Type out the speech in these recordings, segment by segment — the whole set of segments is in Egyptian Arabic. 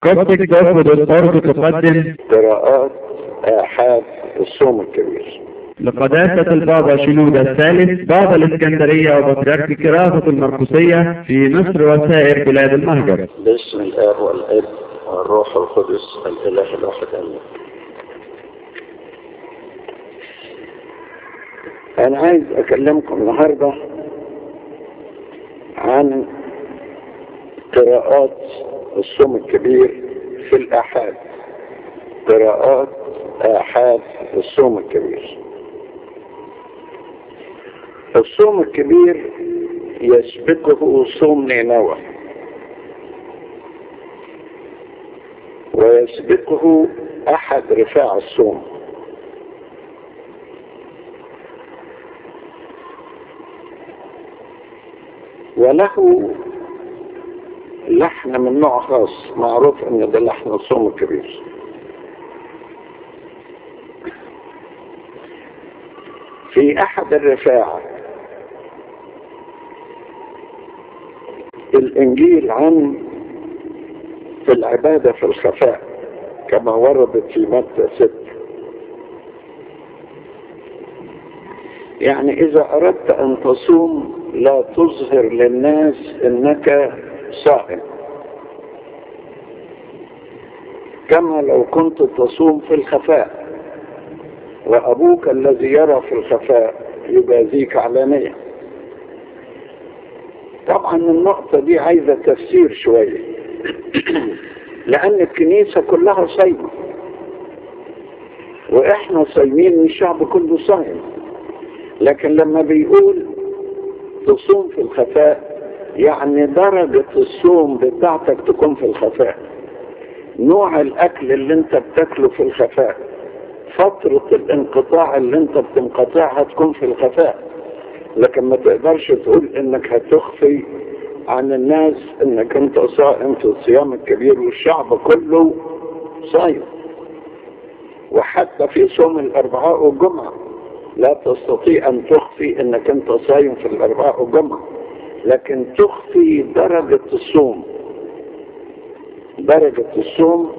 كوبتك دوت دوت تقدم قراءات آحاد الصوم الكبير لقداسة البابا شنودة الثالث بابا الإسكندرية وبطريرك كراسة المرقسية في مصر وسائر بلاد المهجر باسم الآب والابن والروح القدس الإله الواحد آمين أنا عايز أكلمكم النهاردة عن قراءات الصوم الكبير في الآحاد قراءات آحاد الصوم الكبير الصوم الكبير يسبقه صوم نينوى ويسبقه أحد رفاع الصوم وله لحن من نوع خاص معروف ان ده لحن الصوم الكبير في احد الرفاع الانجيل عن في العبادة في الخفاء كما وردت في متى ست يعني اذا اردت ان تصوم لا تظهر للناس انك صائم كما لو كنت تصوم في الخفاء وابوك الذي يرى في الخفاء يجازيك علانية طبعا النقطة دي عايزة تفسير شوية لان الكنيسة كلها صايمة واحنا صايمين والشعب كله صايم لكن لما بيقول تصوم في الخفاء يعني درجة الصوم بتاعتك تكون في الخفاء نوع الاكل اللي انت بتاكله في الخفاء فترة الانقطاع اللي انت بتنقطعها تكون في الخفاء لكن ما تقدرش تقول انك هتخفي عن الناس انك انت صائم في الصيام الكبير والشعب كله صايم وحتى في صوم الاربعاء والجمعة لا تستطيع ان تخفي انك انت صايم في الاربعاء والجمعة لكن تخفي درجة الصوم درجة الصوم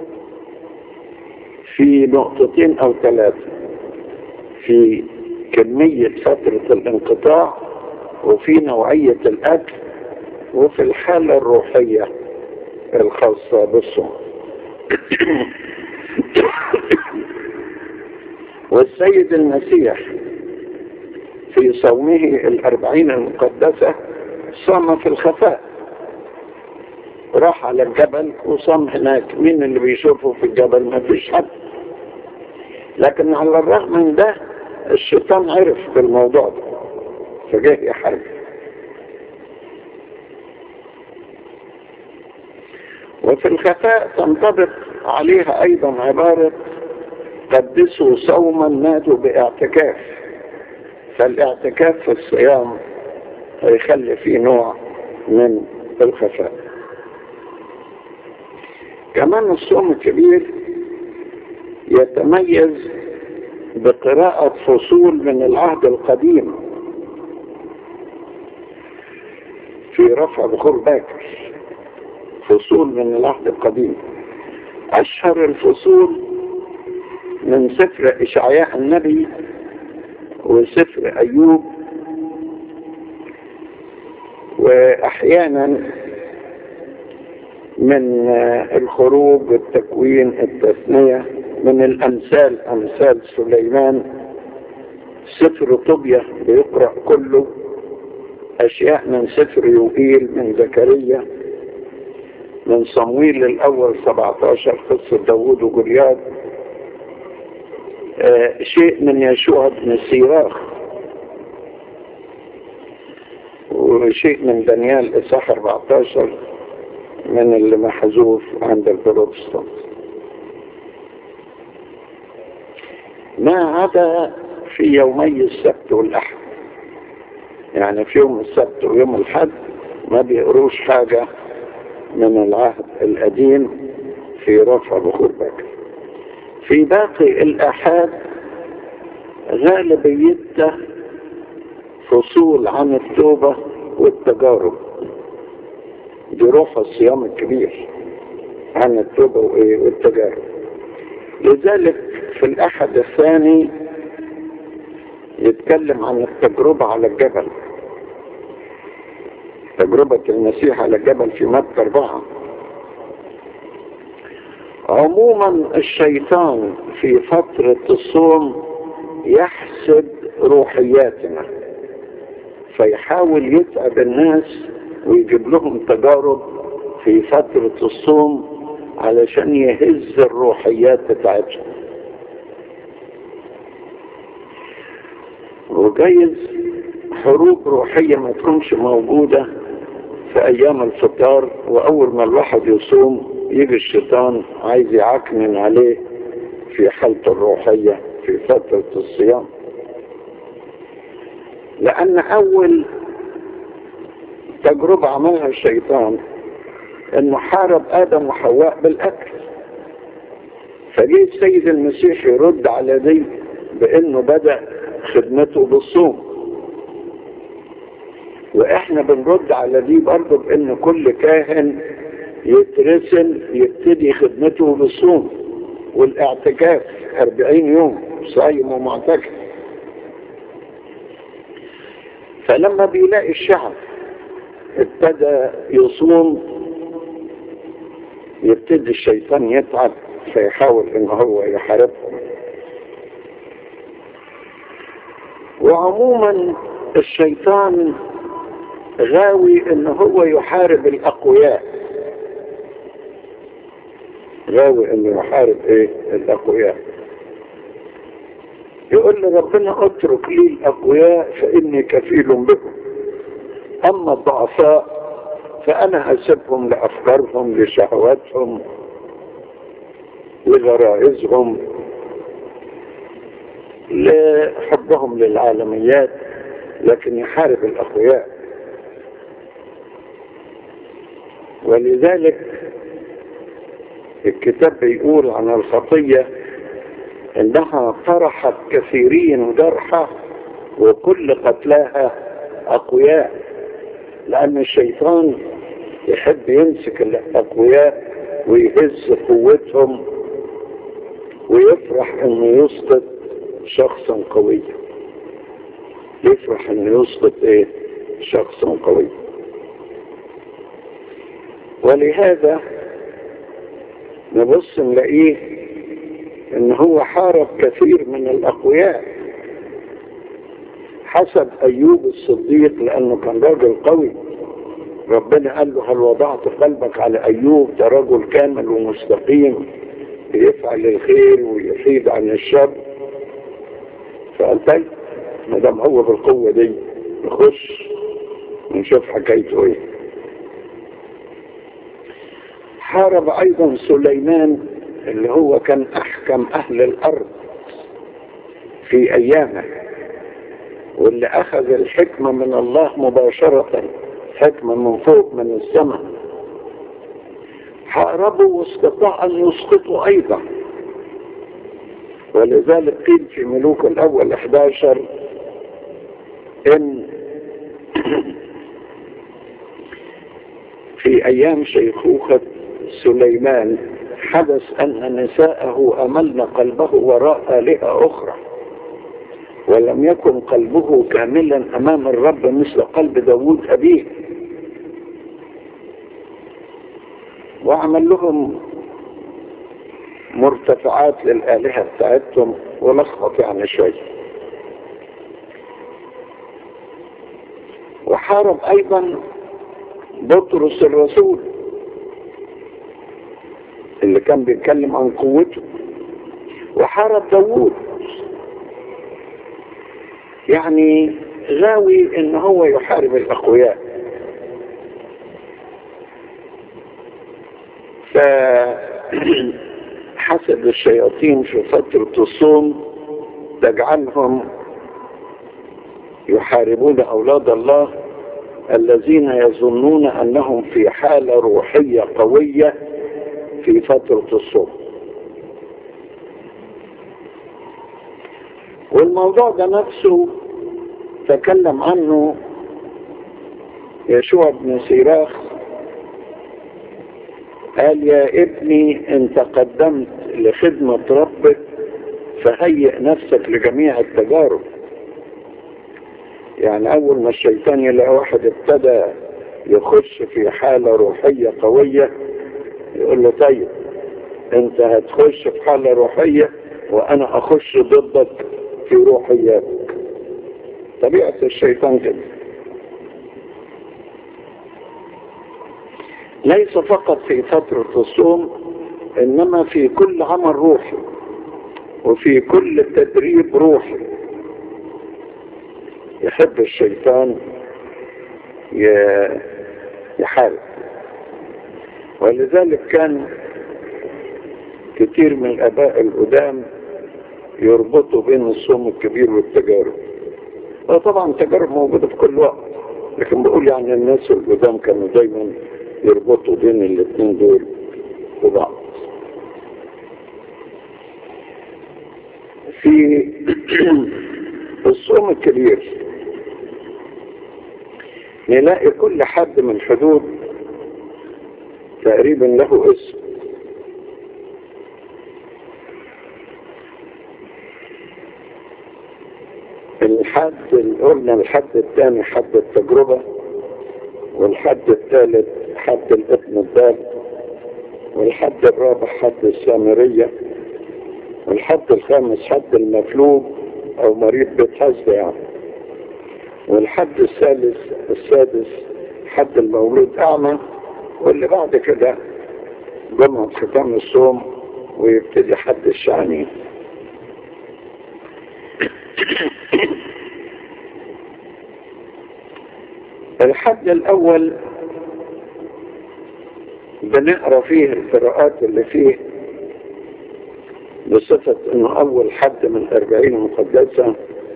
في نقطتين او ثلاثة في كمية فترة الانقطاع وفي نوعية الاكل وفي الحالة الروحية الخاصة بالصوم والسيد المسيح في صومه الأربعين المقدسة صام في الخفاء راح على الجبل وصام هناك مين اللي بيشوفه في الجبل ما فيش حد لكن على الرغم من ده الشيطان عرف بالموضوع ده فجاه يحارب وفي الخفاء تنطبق عليها ايضا عبارة قدسوا صوما ماتوا باعتكاف فالاعتكاف في الصيام هيخلي فيه نوع من الخفاء كمان الصوم الكبير يتميز بقراءة فصول من العهد القديم في رفع بخور باكر فصول من العهد القديم أشهر الفصول من سفر إشعياء النبي وسفر أيوب وأحيانا من الخروج التكوين التثنية من الأمثال أمثال سليمان سفر طبية بيقرأ كله أشياء من سفر يوئيل من زكريا من صمويل الأول 17 قصة داوود وجولياد آه شيء من يشوع بن السيراخ وشيء من دانيال إصحاح 14 من اللي محذوف عند البروتستانت ما عدا في يومي السبت والأحد يعني في يوم السبت ويوم الحد ما بيقروش حاجة من العهد القديم في رفع بخور بكر في باقي الأحاد غالبيته فصول عن التوبة والتجارب دي روح الصيام الكبير عن التوبة والتجارب لذلك في الأحد الثاني يتكلم عن التجربة على الجبل تجربة المسيح على الجبل في متى أربعة عموما الشيطان في فترة الصوم يحسد روحياتنا فيحاول يتعب الناس ويجيب لهم تجارب في فترة الصوم علشان يهز الروحيات بتاعتهم وجايز حروب روحية ما تكونش موجودة في أيام الفطار وأول ما الواحد يصوم يجي الشيطان عايز يعكنن عليه في حالته الروحية في فترة الصيام لأن أول تجربة عملها الشيطان انه حارب ادم وحواء بالاكل فجه السيد المسيح يرد على دي بانه بدأ خدمته بالصوم واحنا بنرد على دي برضه بان كل كاهن يترسل يبتدي خدمته بالصوم والاعتكاف 40 يوم صايم ومعتكف فلما بيلاقي الشعب ابتدى يصوم يبتدي الشيطان يتعب فيحاول ان هو يحاربهم وعموما الشيطان غاوي ان هو يحارب الاقوياء غاوي انه يحارب ايه الاقوياء يقول لربنا اترك لي الاقوياء فاني كفيل بهم اما الضعفاء فأنا أسيبهم لأفكارهم لشهواتهم لغرائزهم لحبهم للعالميات لكن يحارب الأقوياء ولذلك الكتاب بيقول عن الخطية انها طرحت كثيرين جرحى وكل قتلاها اقوياء لان الشيطان يحب يمسك الاقوياء ويهز قوتهم ويفرح انه يسقط شخصا قويا يفرح انه يسقط ايه شخصا قويا ولهذا نبص نلاقيه ان هو حارب كثير من الاقوياء حسب ايوب الصديق لانه كان راجل قوي ربنا قال له هل وضعت قلبك على ايوب ده رجل كامل ومستقيم بيفعل الخير ويحيد عن الشر فقال طيب ما دام هو بالقوه دي نخش ونشوف حكايته ايه حارب ايضا سليمان اللي هو كان احكم اهل الارض في ايامه واللي اخذ الحكمة من الله مباشرة حكمة من فوق من السماء حاربوا واستطاع ان يسقطوا ايضا ولذلك قيل في ملوك الاول 11 ان في ايام شيخوخة سليمان حدث ان نساءه املن قلبه وراء آلهة اخرى ولم يكن قلبه كاملا امام الرب مثل قلب داود ابيه وعمل لهم مرتفعات للآلهة بتاعتهم ولخبط يعني شوية وحارب ايضا بطرس الرسول اللي كان بيتكلم عن قوته وحارب داوود يعني غاوي ان هو يحارب الاقوياء فحسد الشياطين في فترة الصوم تجعلهم يحاربون اولاد الله الذين يظنون انهم في حالة روحية قوية في فترة الصوم والموضوع ده نفسه تكلم عنه يشوع بن سيراخ قال يا ابني ان تقدمت لخدمة ربك فهيئ نفسك لجميع التجارب يعني اول ما الشيطان يلاقي واحد ابتدى يخش في حالة روحية قوية يقول له طيب انت هتخش في حالة روحية وانا اخش ضدك في روحياتك طبيعة الشيطان كده ليس فقط في فترة الصوم انما في كل عمل روحي وفي كل تدريب روحي يحب الشيطان يحارب ولذلك كان كتير من الاباء القدام يربطوا بين الصوم الكبير والتجارب وطبعا التجارب موجودة في كل وقت لكن بقول يعني الناس القدام كانوا دايما يربطوا بين الاثنين دول وبعض في الصوم الكبير نلاقي كل حد من حدود تقريبا له اسم الحد اللي قلنا الحد الثاني حد التجربة والحد الثالث حد الابن الدار والحد الرابع حد السامرية والحد الخامس حد المفلوج او مريض بيتهز يعني والحد الثالث السادس حد المولود اعمى واللي بعد كده جمعة ختام الصوم ويبتدي حد الشعنين الحد الاول بنقرا فيه القراءات اللي فيه بصفة انه اول حد من الاربعين المقدسة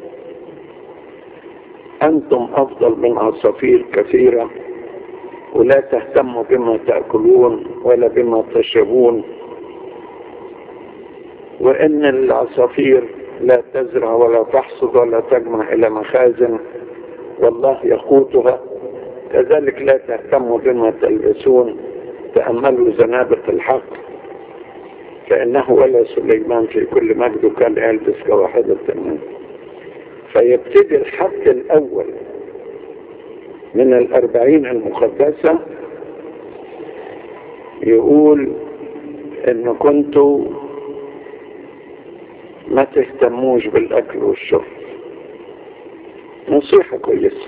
انتم افضل من عصافير كثيرة ولا تهتموا بما تأكلون ولا بما تشربون وان العصافير لا تزرع ولا تحصد ولا تجمع الى مخازن والله يقوتها كذلك لا تهتموا بما تلبسون تأملوا زنابة الحق فإنه ولا سليمان في كل مجد كان يلبس كواحدة منه فيبتدي الحد الأول من الأربعين المقدسة يقول إن كنتوا ما تهتموش بالأكل والشرب نصيحة كويسة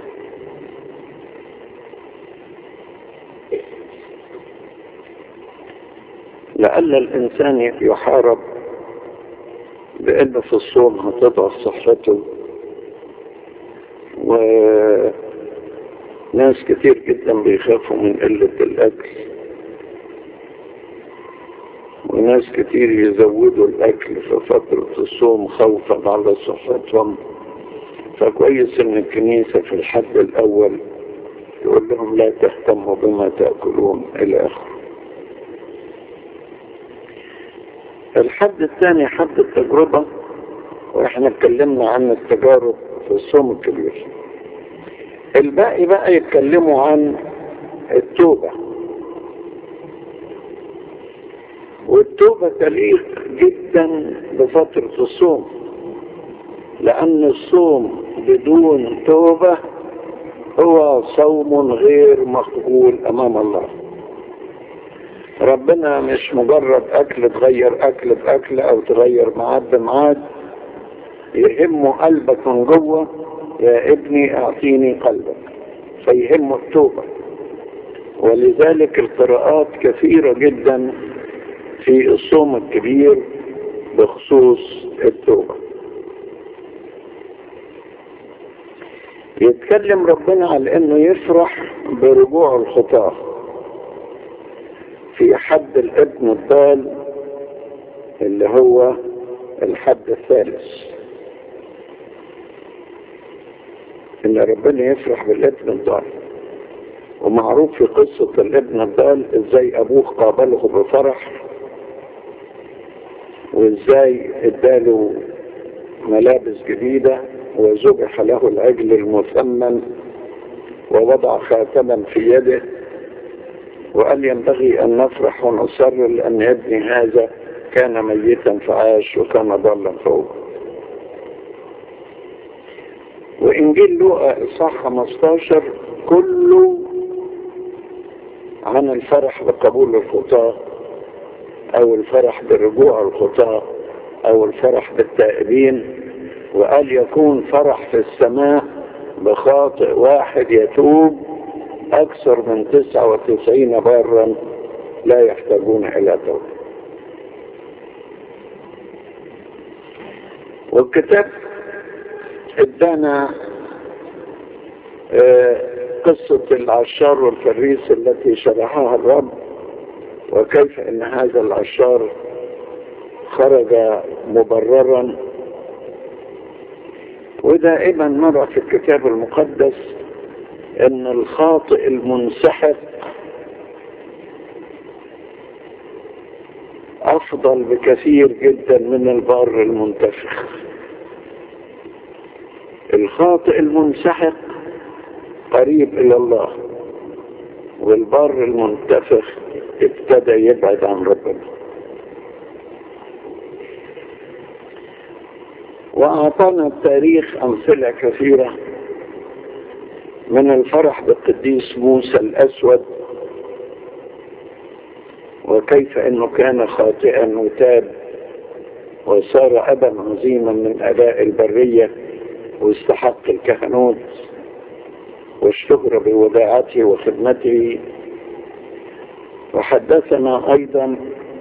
لأن الإنسان يحارب بأن في الصوم هتضعف صحته وناس كتير جدا بيخافوا من قلة الأكل وناس كتير يزودوا الأكل في فترة الصوم خوفا على صحتهم فكويس ان الكنيسة في الحد الاول يقول لهم لا تهتموا بما تأكلون الى اخره الحد الثاني حد التجربة واحنا اتكلمنا عن التجارب في الصوم الكبير الباقي بقى يتكلموا عن التوبة والتوبة تليق جدا بفترة الصوم لأن الصوم بدون توبة هو صوم غير مقبول أمام الله ربنا مش مجرد أكل تغير أكل بأكل أو تغير معاد بمعاد يهمه قلبك من جوه يا ابني أعطيني قلبك فيهمه التوبة ولذلك القراءات كثيرة جدا في الصوم الكبير بخصوص التوبه يتكلم ربنا على انه يفرح برجوع الخطاة في حد الابن الضال اللي هو الحد الثالث ان ربنا يفرح بالابن الضال ومعروف في قصة الابن الضال ازاي ابوه قابله بفرح وازاي اداله ملابس جديدة وذبح له العجل المثمن ووضع خاتما في يده وقال ينبغي أن نفرح ونصر لأن ابني هذا كان ميتا فعاش وكان ضالا فوق وإنجيل لوقا إصحاح 15 كله عن الفرح بقبول الخطاة أو الفرح برجوع الخطاة أو الفرح بالتائبين وقال يكون فرح في السماء بخاطئ واحد يتوب أكثر من تسعة وتسعين برا لا يحتاجون إلى توبة والكتاب ادانا قصة العشار والفريس التي شرحها الرب وكيف ان هذا العشار خرج مبررا ودائما نرى في الكتاب المقدس ان الخاطئ المنسحق افضل بكثير جدا من البار المنتفخ الخاطئ المنسحق قريب الى الله والبر المنتفخ ابتدى يبعد عن ربنا واعطانا التاريخ امثله كثيره من الفرح بالقديس موسى الاسود وكيف انه كان خاطئا وتاب وصار ابا عظيما من اباء البريه واستحق الكهنوت واشتهر بوداعته وخدمته وحدثنا ايضا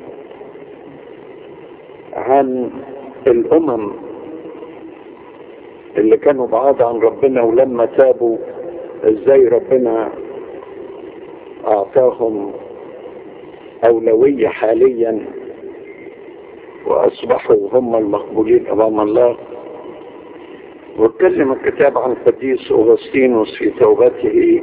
عن الامم اللي كانوا بعاد عن ربنا ولما تابوا ازاي ربنا اعطاهم اولوية حاليا واصبحوا هم المقبولين امام الله واتكلم الكتاب عن القديس أغسطينوس في توبته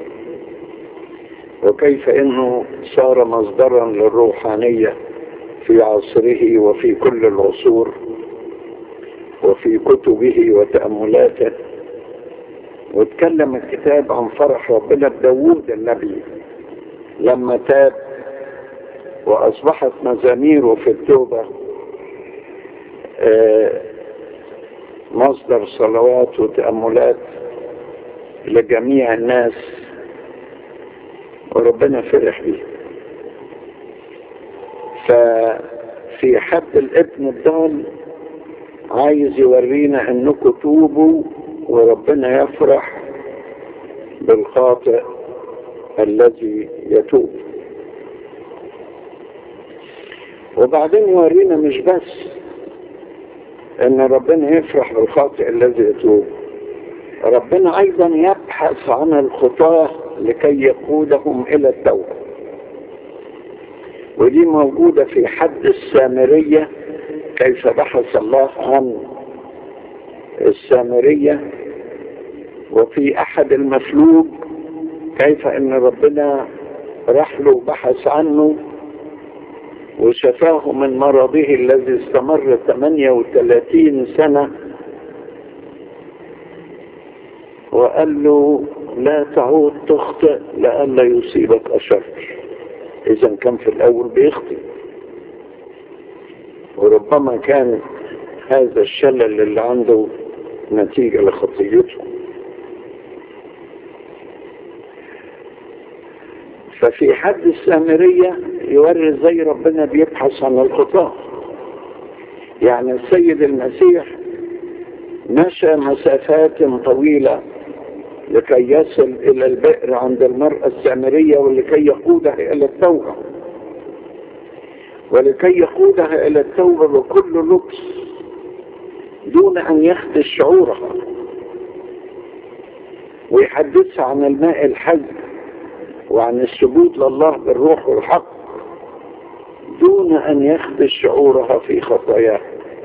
وكيف انه صار مصدرا للروحانية في عصره وفي كل العصور وفي كتبه وتأملاته واتكلم الكتاب عن فرح ربنا بداوود النبي لما تاب وأصبحت مزاميره في التوبة آه مصدر صلوات وتأملات لجميع الناس وربنا فرح بيه ففي حد الابن الضال عايز يورينا انكم توبوا وربنا يفرح بالخاطئ الذي يتوب وبعدين يورينا مش بس ان ربنا يفرح بالخاطئ الذي يتوب ربنا ايضا يبحث عن الخطاة لكي يقودهم الى التوبة ودي موجودة في حد السامرية كيف بحث الله عن السامرية وفي احد المفلوج كيف ان ربنا راح له بحث عنه وشفاه من مرضه الذي استمر 38 سنة وقال له لا تعود تخطئ لئلا يصيبك أشر إذا كان في الأول بيخطئ وربما كان هذا الشلل اللي عنده نتيجة لخطيته ففي حد السامرية يوري ازاي ربنا بيبحث عن الخطاة يعني السيد المسيح مشى مسافات طويلة لكي يصل إلى البئر عند المرأة السامرية ولكي يقودها إلى التوبة ولكي يقودها إلى التوبة بكل لطف دون أن يخدش شعورها ويحدثها عن الماء الحي وعن السجود لله بالروح والحق دون أن يخدش شعورها في خطاياها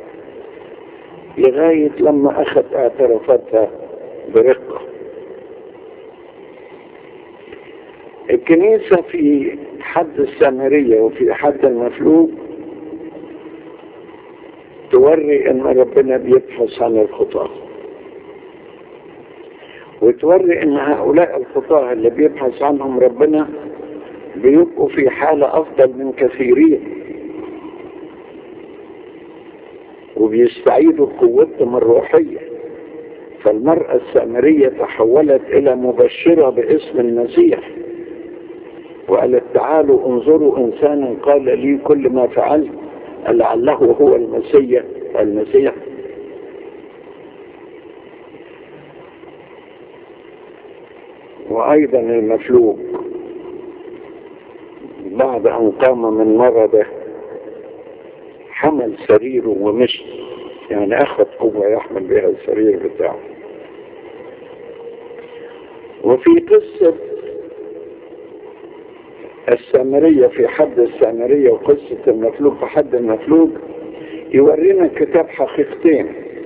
لغاية لما أخذ اعترافاتها برقة الكنيسة في حد السامرية وفي حد المفلوج توري ان ربنا بيبحث عن الخطاة وتوري ان هؤلاء الخطاة اللي بيبحث عنهم ربنا بيبقوا في حالة أفضل من كثيرين وبيستعيدوا قوتهم الروحية فالمرأة السامرية تحولت إلى مبشرة باسم المسيح وقالت تعالوا انظروا إنسانا قال لي كل ما فعلت لعله هو المسيح المسيح وأيضا المفلوج بعد أن قام من مرضه حمل سريره ومشي يعني أخذ قوة يحمل بها السرير بتاعه وفي قصة السامرية في حد السامرية وقصة المفلوج في حد المفلوج يورينا الكتاب حقيقتين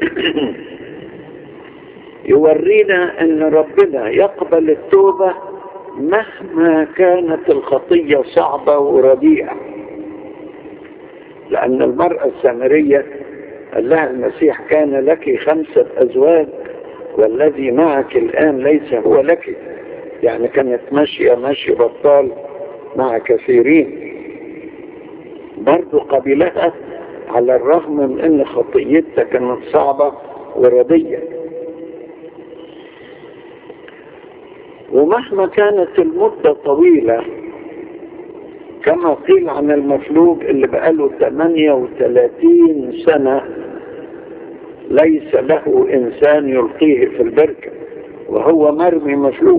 يورينا ان ربنا يقبل التوبة مهما كانت الخطية صعبة ورديئة لأن المرأة السامرية قال لها المسيح كان لك خمسة أزواج والذي معك الآن ليس هو لك يعني كانت ماشية ماشي بطال مع كثيرين برضو قبلها على الرغم من ان خطيتها كانت صعبة وردية ومهما كانت المدة طويلة كما قيل عن المفلوج اللي بقاله 38 سنة ليس له انسان يلقيه في البركة وهو مرمي مفلوج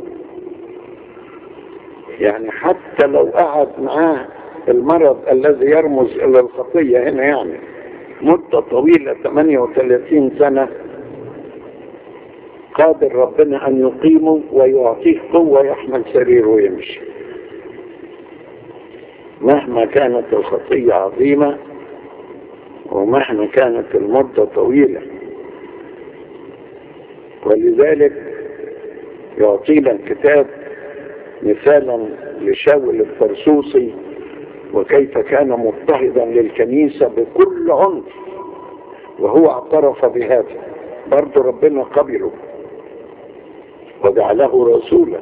يعني حتى لو قعد معاه المرض الذي يرمز الى الخطية هنا يعني مدة طويلة 38 سنة قادر ربنا ان يقيمه ويعطيه قوة يحمل سريره ويمشي مهما كانت الخطية عظيمة ومهما كانت المدة طويلة ولذلك يعطينا الكتاب مثالا لشاول الفرسوسي وكيف كان مضطهدا للكنيسة بكل عنف وهو اعترف بهذا برضه ربنا قبله وجعله رسولا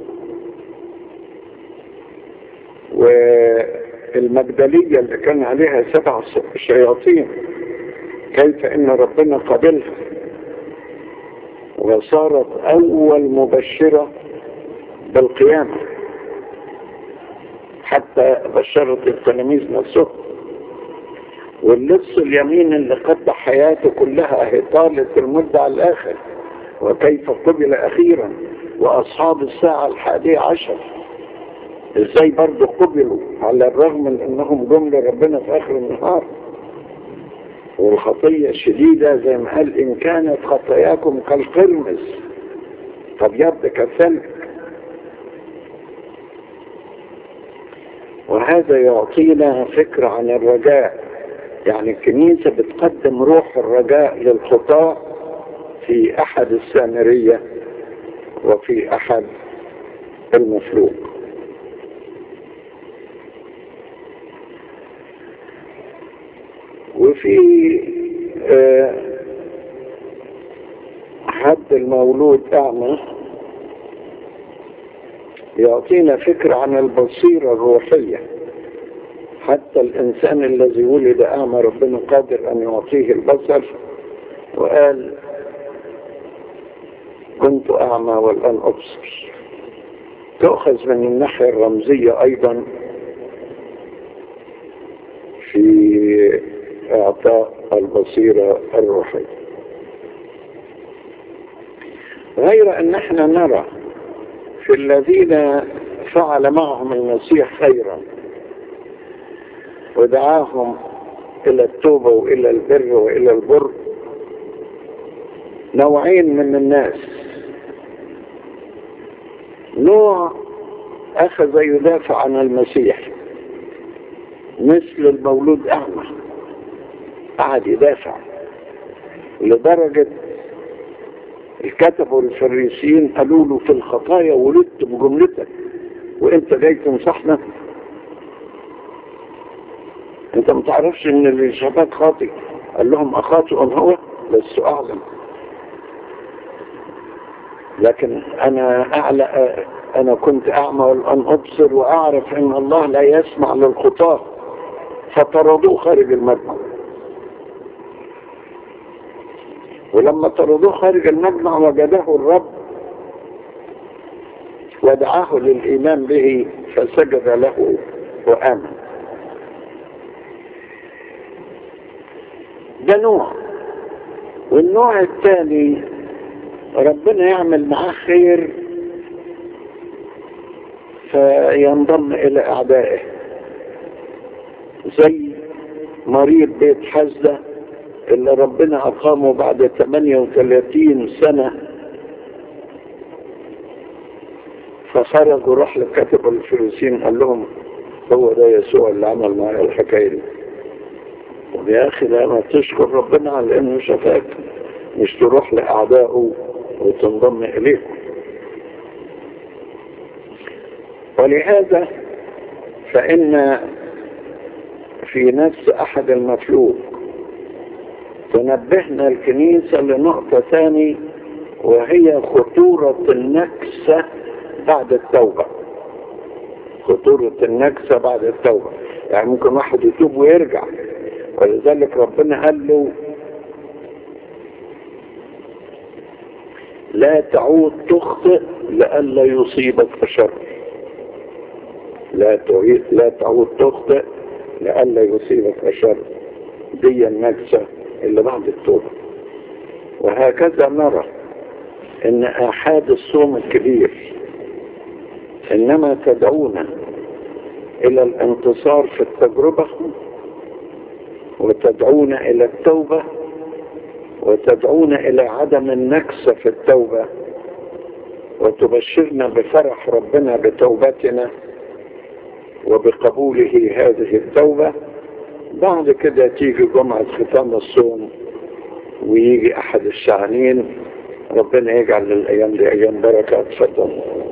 والمجدلية اللي كان عليها سبع شياطين كيف ان ربنا قبلها وصارت اول مبشرة بالقيامة حتى بشرت التلاميذ نفسهم واللص اليمين اللي قضى حياته كلها إطالة المدة على الآخر وكيف قبل أخيرا وأصحاب الساعة الحادية عشر إزاي برضه قبلوا على الرغم من أنهم جم لربنا في آخر النهار والخطية شديدة زي ما قال إن كانت خطاياكم كالقرمز فبيض كالثلج وهذا يعطينا فكرة عن الرجاء يعني الكنيسة بتقدم روح الرجاء للخطاة في أحد السامرية وفي أحد المفلوق وفي آه حد المولود أعمى يعطينا فكرة عن البصيرة الروحية حتى الإنسان الذي ولد أعمى ربنا قادر أن يعطيه البصر وقال كنت أعمى والآن أبصر تؤخذ من الناحية الرمزية أيضا في إعطاء البصيرة الروحية غير أن احنا نرى في الذين فعل معهم المسيح خيرا ودعاهم إلى التوبة وإلى البر وإلى البر نوعين من الناس نوع أخذ يدافع عن المسيح مثل المولود أعمى قعد يدافع لدرجة الكتب والفريسيين قالوا له في الخطايا ولدت بجملتك وانت جاي تنصحنا انت ما تعرفش ان اللي شافك خاطئ قال لهم اخاطئ هو لست اعلم لكن انا أعلى أنا كنت أعمى والآن أبصر وأعرف أن الله لا يسمع للخطاة فطردوه خارج المجمع ولما طردوه خارج المجمع وجده الرب ودعاه للإيمان به فسجد له وآمن ده نوع والنوع الثاني ربنا يعمل معاه خير فينضم إلى أعدائه زي مريض بيت حزة اللي ربنا أقامه بعد 38 سنة فخرج وراح لكاتب الفلسطين قال لهم هو ده يسوع اللي عمل معايا الحكاية دي يا أخي لما تشكر ربنا على إنه شفاك مش تروح لأعدائه وتنضم إليهم ولهذا فإن في نفس أحد المفلوك تنبهنا الكنيسة لنقطة ثانية وهي خطورة النكسة بعد التوبة خطورة النكسة بعد التوبة يعني ممكن واحد يتوب ويرجع ولذلك ربنا قال له لا تعود تخطئ لئلا يصيبك شر لا تعيد لا تعود تخطئ لئلا يصيبك شر دي النكسة اللي بعد التوبة وهكذا نرى ان احاد الصوم الكبير انما تدعونا الى الانتصار في التجربة وتدعونا الى التوبة وتدعونا الى عدم النكسة في التوبة وتبشرنا بفرح ربنا بتوبتنا وبقبوله هذه التوبة بعد كده تيجي جمعة ختام الصوم ويجي أحد الشعنين ربنا يجعل الأيام دي أيام بركة اتفضل